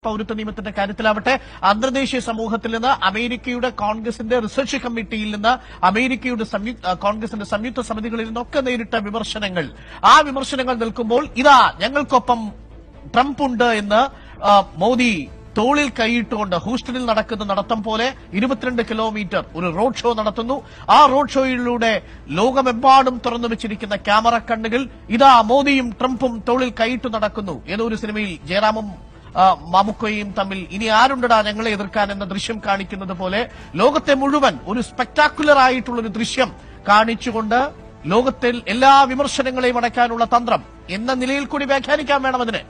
പൌരത്വ നിയമത്തിന്റെ കാര്യത്തിലാവട്ടെ അന്തർദേശീയ സമൂഹത്തിൽ നിന്ന് അമേരിക്കയുടെ കോൺഗ്രസിന്റെ റിസർച്ച് കമ്മിറ്റിയിൽ നിന്ന് അമേരിക്കയുടെ സംയു- ആ, കോൺഗ്രസിന്റെ സംയുക്ത സമിതികളിൽ നിന്നൊക്കെ നേരിട്ട വിമർശനങ്ങൾ ആ വിമർശനങ്ങൾ നിൽക്കുമ്പോൾ ഇതാ ഞങ്ങൾക്കൊപ്പം ട്രംപ് ഉണ്ട് എന്ന് ആ, മോദി തോളിൽ കൈയിട്ടുകൊണ്ട് ഹൂസ്റ്റണിൽ നടക്കുന്ന നടത്തം പോലെ ഇരുപത്തിരണ്ട് കിലോമീറ്റർ ഒരു റോഡ് ഷോ നടത്തുന്നു ആ റോഡ് ഷോയിലൂടെ ലോകമെമ്പാടും തുറന്നു വെച്ചിരിക്കുന്ന ക്യാമറ കണ്ണുകൾ ഇതാ മോദിയും ട്രംപും തോളിൽ കൈയിട്ട് നടക്കുന്നു ഏതോ ഒരു സിനിമയിൽ ജയറാമും ആ, മാമുക്കോയും തമ്മിൽ ഇനി ആരുണ്ടടാ ഞങ്ങളെ എതിർക്കാൻ എന്ന ദൃശ്യം കാണിക്കുന്നത് പോലെ ലോകത്തെ മുഴുവൻ ഒരു സ്പെക്ടാക്കുലർ ആയിട്ടുള്ള ഒരു ദൃശ്യം കാണിച്ചുകൊണ്ട് ലോകത്തിൽ എല്ലാ വിമർശനങ്ങളെയും അടയ്ക്കാനുള്ള തന്ത്രം എന്ന നിലയിൽ കൂടി വ്യാഖ്യാനിക്കാൻ വേണം അതിന്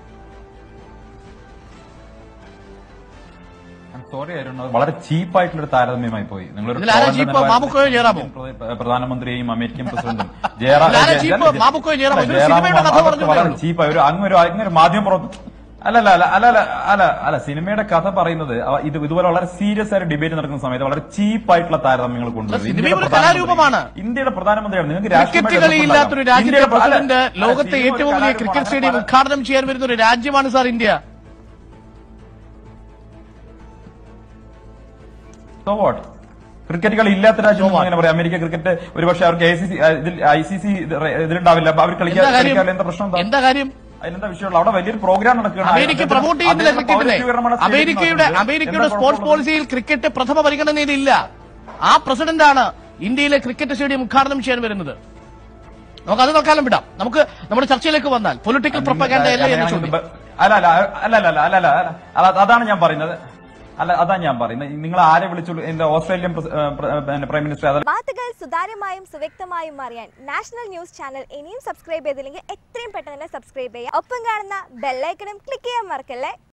സോറി അരുൺ അത് വളരെ ചീപ്പായിട്ടുള്ള ഒരു താരതമ്യമായി പോയി നിങ്ങളൊരു ഇതിൽ ആരാ ഫോറിൻ cheap? നിലവാരത്തിൽ മാമുക്കോയോ ജയറാമോ? പ്രധാ- പ്രധാനമന്ത്രിയും അമേരിക്കൻ പ്രസിഡന്റും ജയറാ- ഇതിൽ ആരാ ജയ- cheap? ജയ- മാമുക്കോയോ ജയറാമോ? ഇതൊരു ജയറാം സിനിമയുടെ കഥ അതൊക്കെ പറഞ്ഞതേ വളരെ ഉള്ളൂ. ചീപ്പായി ഒരു അങ്ങൊരു അങ്ങൊരു മാധ്യമ പ്രവർത്തനം അല്ലല്ല അല്ല അല്ല അല്ല അല്ല അല്ല സിനിമയുടെ കഥ പറയുന്നത് അവ- ഇത് ഇതുപോലെ വളരെ സീരിയസ് ആയ ഡിബേറ്റ് നടക്കുന്ന സമയത്ത് വളരെ ചീപ്പായിട്ടുള്ള താരതമ്യങ്ങൾ കൊണ്ടുവരും സിനിമ ഇന്ത്യയുടെ ഒരു പ്രധാനമന്ത്രി- കലാരൂപമാണ്. ഇന്ത്യയുടെ പ്രധാനമന്ത്രിയാണ് നിങ്ങൾക്ക് ക്രിക്കറ്റ് രാഷ്ട്രീയമായിട്ട് കളിയില്ലാത്തൊരു എതിർപ്പുണ്ടാകാം. രാജ്യത്തെ ഇന്ത്യയുടെ പ്ര- അല്ല, പ്രസിഡന്റ് അല്ല, ലോകത്തെ സിനിമ ഒരു ഏറ്റവും വലിയ കലാരൂപമാണ്. ക്രിക്കറ്റ് സ്റ്റേഡിയം പല- ഉദ്ഘാടനം ചെയ്യാൻ വരുന്ന ഒരു രാജ്യമാണ് sir India so what cricket കളി ഇല്ലാത്ത രാജ്യം അങ്ങനെ പറയാം അമേരിക്ക ക്രിക്കറ്റ് ഒരുപക്ഷെ അവർക്ക് ഐ സി സി ഇതിൽ ഐ സി സി ഇതിലുണ്ടാവില്ല അപ്പൊ അവർ കളിക്കാൻ എന്താ കാര്യം കളിക്കാൻ എന്താ പ്രശ്നം എന്താ എന്താ കാര്യം അതിനെന്താ വിഷയമുള്ള അവിടെ വലിയൊരു പ്രോഗ്രാം നടക്കുകയാണ് അമേരിക്ക അദ്ദേഹം- പ്രൊമോട്ട് ചെയ്യുന്നില്ല അദ്ദേഹം ക്രിക്കറ്റിനെ പൗരസ്വീകരണമാണ് സ്റ്റേഡിയത്തിൽ അമേരിക്കയുടെ നടത്തുന്നത്. അമേരിക്കയുടെ എന്താ സ്പോർട്സ് കുഴപ്പമുള്ളത്? പോളിസിയിൽ ക്രിക്കറ്റ് പ്രഥമ പരിഗണനയിലില്ല ആ പ്രസിഡന്റാണ് ഇന്ത്യയിലെ ക്രിക്കറ്റ് സ്റ്റേഡിയം ഉദ്ഘാടനം ചെയ്യാൻ വരുന്നത് നമുക്ക് അത് തൽക്കാലം വിടാം നമുക്ക് നമ്മുടെ ചർച്ചയിലേക്ക് വന്നാൽ പൊളിറ്റിക്കൽ പ്രൊപ്പഗാൻഡ അല്ല എന്ന ചോദ്യം അല്ല അല്ല അല്ല അല്ല അല്ല അല്ല അല്ല അല്ല അതാണ് ഞാൻ പറയുന്നത് അല്ല അതാണ് ഞാൻ പറയുന്നത് നിങ്ങൾ ആരെ വിളിച്ചു എന്റെ ഓസ്ട്രേലിയൻ പ്രസ- ഏഹ് പ്ര- പിന്നെ പ്രൈം മിനിസ്റ്റർ അതല്ല വാർത്തകൾ സുതാര്യമായും സുവ്യക്തമായും അറിയാൻ നാഷണൽ ന്യൂസ് ചാനൽ ഇനിയും സബ്സ്ക്രൈബ് ചെയ്തില്ലെങ്കിൽ എത്രയും പെട്ടെന്ന് തന്നെ സബ്സ്ക്രൈബ് ചെയ്യുക ഒപ്പം കാണുന്ന ബെല്ലൈക്കണും ക്ലിക്ക് ചെയ്യാൻ മറക്കല്ലേ